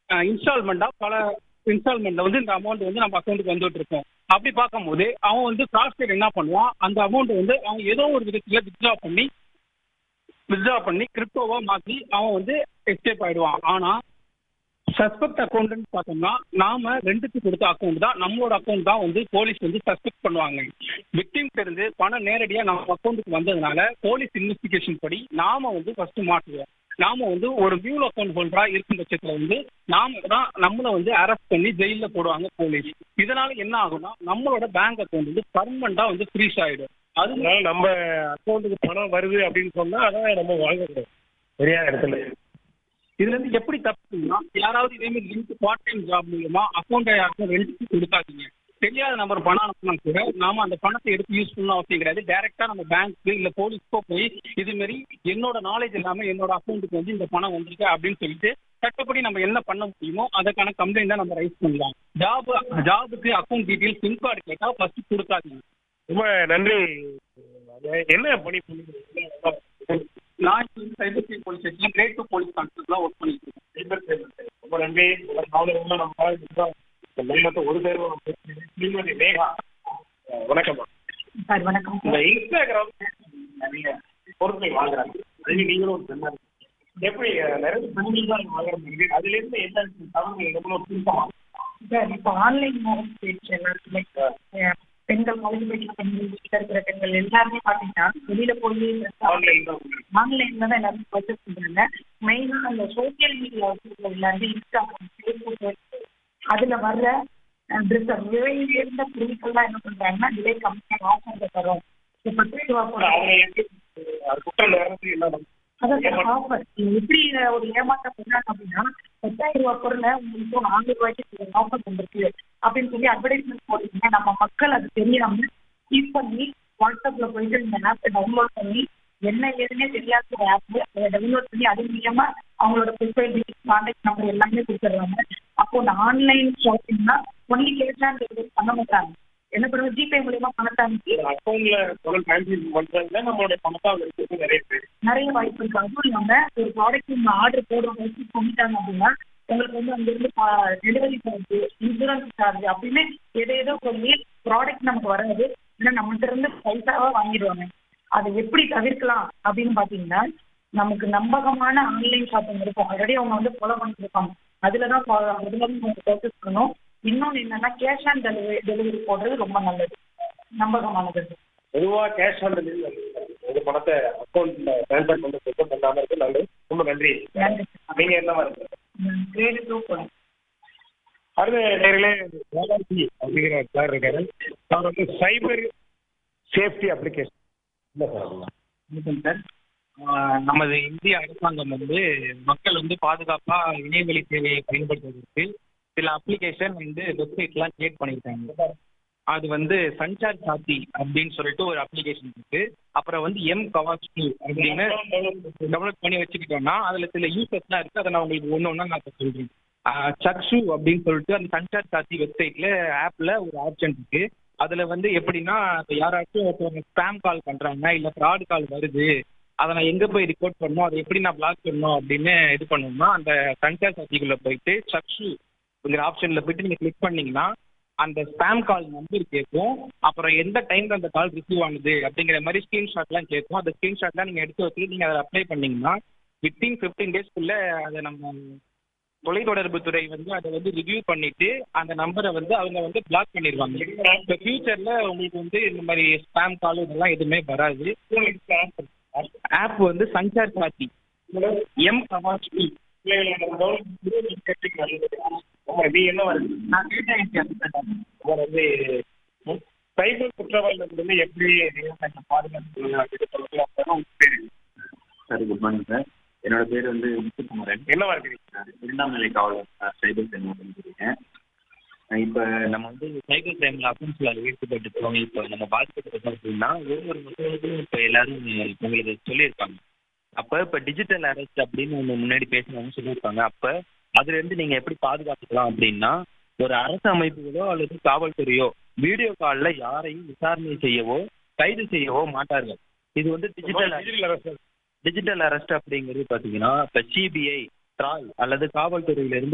இன்ஸ்டால்மெண்டா பல இன்ஸ்டால்மெண்ட்ல வந்து இந்த அமௌண்ட் வந்து நம்ம அக்கௌண்ட்டுக்கு வந்துட்டு இருக்கோம் அப்படி பார்க்கும்போது அவன் வந்து ஃப்ராட்ஸ்டர் என்ன பண்ணுவான் அந்த அமௌண்ட் வந்து அவன் ஏதோ ஒரு விதத்துல வித்ட்ரா பண்ணி வித்ட்ரா பண்ணி கிரிப்டோவா மாத்தி அவன் வந்து எஸ்கேப் ஆயிடுவான் ஆனா சஸ்பெக்ட் அக்கௌண்ட்னு பார்த்தோம்னா நாம ரெண்டுக்கு கொடுத்த அக்கௌண்ட் தான் நம்மளோட அக்கௌண்ட் தான் வந்து போலீஸ் வந்து சஸ்பெக்ட் பண்ணுவாங்க விக்டிம் இருந்து பணம் நேரடியா நம்ம அக்கௌண்ட்டுக்கு வந்ததுனால போலீஸ் இன்வெஸ்டிகேஷன் படி நாம வந்து ஃபர்ஸ்ட் மாட்டுவோம் நாம வந்து ஒரு மியூல் அக்கௌண்ட் ஹோல்டரா இருக்கும் பட்சத்துல வந்து நாம தான் நம்மள வந்து அரெஸ்ட் பண்ணி ஜெயில போடுவாங்க போலீஸ் இதனால என்ன ஆகும்னா நம்மளோட பேங்க் அக்கௌண்ட் வந்து பர்மனண்டா வந்து ஃப்ரீஸ் ஆயிடும் அது அதனால நம்ம அக்கௌண்ட்டுக்கு பணம் வருது அப்படின்னு சொன்னா அதான் நம்ம வாங்கக்கூடாது சரியா இடத்துல இதுல இருந்து எப்படி தப்பிக்கணும்னா யாராவது இதே மாதிரி லிங்க் பார்ட் டைம் ஜாப் மூலமா அக்கௌண்ட் யாருக்கும் ரெண்டுக்கு கொடுக்காதீங்க தெரியாத நம்பர் பணம் அனுப்புனா கூட நாம அந்த பணத்தை எடுத்து யூஸ் பண்ணணும் அவசியம் கிடையாது டைரக்டா நம்ம பேங்க்கு இல்ல போலீஸ்க்கோ போய் இது மாதிரி என்னோட நாலேஜ் இல்லாம என்னோட அக்கௌண்ட்டுக்கு வந்து இந்த பணம் வந்திருக்கு அப்படின்னு சொல்லிட்டு சட்டப்படி நம்ம என்ன பண்ண முடியுமோ அதற்கான கம்ப்ளைண்ட் தான் நம்ம ரைஸ் பண்ணலாம் ஜாப் ஜாபுக்கு அக்கௌண்ட் டீடைல்ஸ் சிம் கார்டு கேட்டா ஃபர்ஸ்ட் கொடுக்காதீங்க ரொம்ப நன்றி என்ன பணி பண்ணிக்கிறீங்க நான் cyber city police station grade two police கான்ஸ்டபிளா ஒர்க் பண்ணிட்டு இருக்கேன் ரொம்ப நன்றி காவலர்கள் நம்ம லைனத்தை ஒரு தேர்வு ஸ்ரீமதி மேகா அஹ் வணக்கம்மா சார் வணக்கம் இந்த இன்ஸ்டாகிராம் நிறைய பொருட்கள் வாங்குறாங்க அதுல நீங்களும் ஒரு பெண்ணா இருக்கீங்க. எப்படி அஹ், நிறைய பெண்கள் தான் வாங்குற மாதிரி அதுல இருந்து என்ன தகவல் எவ்வளவு சுருக்கமா சார் இப்போ ஆன்லைன் மேரேஜ் போயிடுச்சு எல்லாருக்குமே அஹ் பெண்கள் காலேஜ் படிக்கிற பெண்கள் வீட்டில் இருக்கிற பெண்கள் எல்லாருமே பார்த்தீங்கன்னா வெளியில போய் ஆன்லைன் தான் ஆன்லைன்ல தான் எல்லாரும் பர்ச்சேஸ் பண்றாங்க மெயினா அந்த சோசியல் மீடியா வச்சிருக்க எல்லாருமே இன்ஸ்டாகிராம் ஃபேஸ்புக் அதுல வர்ற ட்ரெஸ் விலை உயர்ந்த பொருட்கள்லாம் என்ன பண்றாங்கன்னா விலை கம்மியாக ஆஃபர்ல தரோம் இப்போ பத்து ரூபா போட அவங்க எப்படி அஹ், குற்றம் நேரத்தில் என்ன பண்ணும்? அதான் ஆஃபர் எப்படி ஒரு ஏமாற்றம் பண்றாங்க அப்படின்னா பத்தாயிரம் ரூபாய் பொருளை உங்களுக்கு நானூறு ரூபாய்க்கு ஆஃபர் வந்திருக்கு அப்படின்னு சொல்லி அட்வர்டைஸ்மெண்ட் போட்டீங்கன்னா நம்ம மக்கள் அது தெரியாம யூஸ் பண்ணி வாட்ஸ்அப்ல போயிட்டு இந்த ஆப்பை டவுன்லோட் பண்ணி என்ன ஏதுன்னே தெரியாத ஒரு ஆப் அதை டவுன்லோட் பண்ணி அது மூலியமா அவங்களோட ப்ரொஃபைல் டீட்டெயில்ஸ் கான்டாக்ட் நம்பர் எல்லாமே கொடுத்துட்றாங்க அப்போ இந்த ஆன்லைன் ஷாப்பிங்னா ஒன்லி கேஷ் ஆன் டெலிவரி பண்ண மாட்டாங்க என்ன பண்ணுவோம் ஜிபே மூலியமா பணத்தை அனுப்பி அக்கௌண்ட்ல பணம் டிரான்ஸ்ஃபர் பண்றதுல நம்மளுடைய பணத்தை அவங்க எடுத்துட்டு நிறைய பேர் நிறைய வாய்ப்பு இருக்கு அதுவும் இல்லாம ஒரு ப்ராடக்ட் நீங்க ஆர்டர் போடுறோம் வச்சு பண்ணிட்டாங்க அப்படின்னா உங்களுக்கு வந்து அங்க இருந்து டெலிவரி சார்ஜ் இன்சூரன்ஸ் சார்ஜ் அப்படின்னு எதை ஏதோ சொல்லி ப்ராடக்ட் நமக்கு வராது ஏன்னா நம்மகிட்ட இருந்து பைசாவா வாங்கிடுவாங்க அதை எப்படி தவிர்க்கலாம் அப்படின்னு பாத்தீங்கன்னா நமக்கு நம்பகமான ஆன்லைன் ஷாப்பிங் இருக்கும் ஆல்ரெடி அவங்க வந்து ஃபாலோ பண்ணிட்டு இருப்பாங்க அதுலதான் follow- அதுல நம்ம பர்ச்சேஸ் பண்ணணும் இன்னொன்னு என்னன்னா கேஷ் ஆன் டெலிவரி டெலிவரி போடுறது ரொம்ப நல்லது நம்பகமானது பொதுவா கேஷ் ஆன் டெலிவரி ஒரு பணத்தை அக்கௌண்ட்ல ட்ரான்ஸ்ஃபர் பண்ண சுத்தம் பண்ணாம இருக்கு நல்லது ரொம்ப நன்றி நன்றி நீங்க என்ன மாதிரி கிரேடு டூ பாயிண்ட் அடுத்த நேரிலே வேதாந்தி அப்படிங்கிற சார் இருக்காரு அவர் வந்து சைபர் சேஃப்டி அப்ளிகேஷன் இல்லை சார் வணக்கம் சார் ஆஹ் நமது இந்திய அரசாங்கம் வந்து மக்கள் வந்து பாதுகாப்பா இணையவழி சேவையை பயன்படுத்துவதற்கு சில அப்ளிகேஷன் வந்து வெப்சைட்லாம் கிரியேட் பண்ணியிருக்காங்க அது வந்து சஞ்சார் சாத்தி அப்படின்னு சொல்லிட்டு ஒரு அப்ளிகேஷன் இருக்கு அப்புறம் வந்து எம் கவாச் டூ அப்படின்னு டெவலப் பண்ணி வச்சுக்கிட்டோம்னா அதுல சில யூசர்ஸ்லாம் இருக்கு அதை நான் உங்களுக்கு ஒன்று ஒன்றா நான் இப்ப சொல்றேன் ஆஹ் சக்ஷு அப்படின்னு சொல்லிட்டு அந்த சஞ்சார் சாத்தி வெப்சைட்ல ஆப்ல ஒரு ஆப்ஷன் இருக்கு அதுல வந்து எப்படின்னா இப்ப யாராச்சும் ஒருத்தவங்க ஸ்பேம் கால் பண்றாங்க இல்ல ஃப்ராட் கால் வருது அதை நான் எங்க போய் ரிப்போர்ட் பண்ணணும் அதை எப்படி நான் பிளாக் பண்ணணும் அப்படின்னு இது பண்ணணும்னா அந்த சஞ்சார் சாத்திக்குள்ள போயிட்டு சக்ஷுங்கிற ஆப்ஷன்ல போயிட்டு நீங்க கிளிக் பண்ணீங்கன்னா அந்த ஸ்பேம் கால் நம்பர் கேட்கும் அப்புறம் எந்த டைம்ல அந்த கால் ரிசீவ் ஆனது அப்படிங்கிற மாதிரி ஸ்கிரீன்ஷாட்லாம் கேட்கும் அந்த ஸ்கிரீன்ஷாட்லாம் நீங்க எடுத்து வச்சுட்டு நீங்க அதை அப்ளை பண்ணீங்கன்னா வித்தின் ஃபிஃப்டீன் டேஸ்க்குள்ள அதை நம்ம தொலைத்தொடர்பு துறை வந்து அதை வந்து ரிவ்யூ பண்ணிட்டு அந்த நம்பரை வந்து அவங்க வந்து பிளாக் பண்ணிடுவாங்க இப்போ ஃபியூச்சர்ல உங்களுக்கு வந்து இந்த மாதிரி ஸ்பேம் கால் இதெல்லாம் எதுவுமே வராது ஆப் வந்து சஞ்சார் சாத்தி எம் கவாச் டூ நீ என்ன வருது நான் டேட்டா என்ட்ரி அசிஸ்டன்ட் அவர் வந்து சைபர் குற்றவாளிகள் வந்து எப்படி நீங்க பாதுகாப்பு அப்படின்னு சொல்லலாம் உங்க பேரு சார் குட் மார்னிங் சார் என்னோட பேர் வந்து முத்துக்குமரன் என்னவா இருக்கிறீங்க நான் இரண்டாம் நிலை காவலர் சார் சைபர் சென்னை இருக்கேன் இப்போ நம்ம வந்து சைபர் கிரைமில் அக்கௌண்ட்ஸில் ஈடுபட்டுருக்கோம் இப்போ நம்ம பாதிக்கப்பட்டிருக்கோம் அப்படின்னா ஒவ்வொரு மக்களுக்கும் இப்போ எல்லாரும் உங்களுக்கு சொல்லியிருப்பாங்க அப்போ இப்போ டிஜிட்டல் அரெஸ்ட் அப்படின்னு ஒன்று முன்னாடி பேசுனவங்க சொல்லியிருப்பாங்க அப்போ அதுலேருந்து நீங்கள் எப்படி பாதுகாத்துக்கலாம் அப்படின்னா ஒரு அரசு அமைப்புகளோ அல்லது காவல்துறையோ வீடியோ காலில் யாரையும் விசாரணை செய்யவோ கைது செய்யவோ மாட்டார்கள் இது வந்து டிஜிட்டல் டிஜிட்டல் அரசு டிஜிட்டல் அரெஸ்ட் அப்படிங்கிறது பார்த்தீங்கன்னா இப்போ சிபிஐ ட்ராய் அல்லது காவல்துறையிலிருந்து